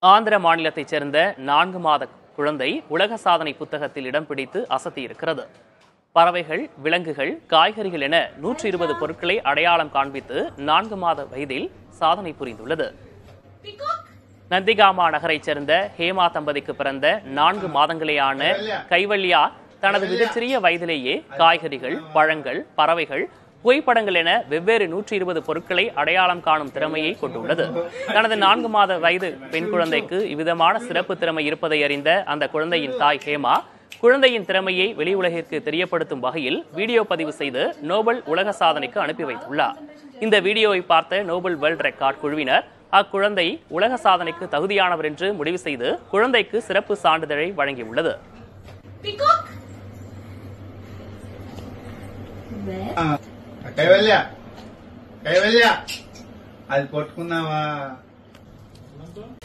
ஆந்திர மாநிலத்தைச் சேர்ந்த நான்கு மாத குழந்தை உலக சாதனை புத்தகத்தில் இடம் பிடித்து அசத்தியிருக்கிறது பறவைகள் விலங்குகள் காய்கறிகள் என நூற்றி இருபது பொருட்களை அடையாளம் காண்பித்து நான்கு மாத வயதில் சாதனை புரிந்துள்ளது நந்திகாமா நகரைச் சேர்ந்த ஹேமா தம்பதிக்கு பிறந்த நான்கு மாதங்களேயான கைவல்யா தனது மிகச்சிறிய வயதிலேயே காய்கறிகள் பழங்கள் பறவைகள் புகைப்படங்கள் என வெவ்வேறு நூற்றி இருபது பொருட்களை அடையாளம் காணும் திறமையை கொண்டுள்ளது தனது நான்கு மாத வயது பெண் குழந்தைக்கு இவ்விதமான சிறப்பு திறமை இருப்பதை அறிந்த அந்த குழந்தையின் தாய் ஹேமா குழந்தையின் திறமையை வெளி உலகிற்கு தெரியப்படுத்தும் வகையில் வீடியோ பதிவு செய்து நோபல் உலக சாதனைக்கு அனுப்பி வைத்துள்ளார் இந்த வீடியோவை பார்த்த நோபல் வேர்ல்ட் ரெக்கார்ட் குழுவினர் அக்குழந்தை உலக சாதனைக்கு தகுதியானவர் என்று முடிவு செய்து குழந்தைக்கு சிறப்பு சான்றிதழை வழங்கியுள்ளது ఆ, కైవల్య కైవల్య అది కొట్టుకున్నావా